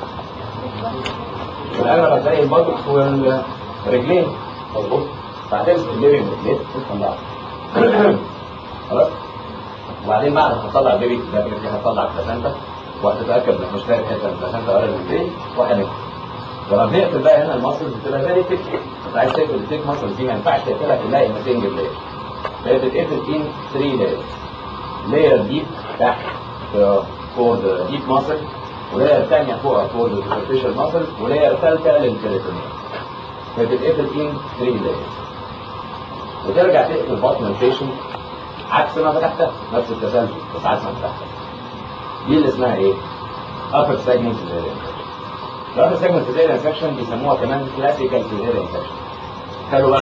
في الاغلب هتلاقي البطن والرجلين مظبوط فهتمسك الليفنج رجلين تطلعها خلاص وبعدين بعد ما تطلع البيبي لكن انت هتطلع البلاسنتا وهتتاكد انك مش لاقي حته من البلاسنتا ولا الاثنين وهنقفل لما بنقفل بقى هنا المصل بتبقى فيري تيك انت عايز تقفل التيك مصل دي ما ينفعش تقفلها تلاقي ان سنجل لاير فهي بتتقفل ان 3 لاير لاير ديب تحت فور ذا ديب ماسل ولاير ثانيه فوق فور ذا سوبرفيشال ماسل ولاير ثالثه للبريتونيوم فبتتقفل ان 3 لاير وترجع تقفل بطن البيشنت عكس ما فتحتها نفس التسلسل بس عكس ما فتحتها دي اللي اسمها ايه؟ upper segment cesarean section الupper segment cesarean section بيسموها كمان classical cesarean section خلوا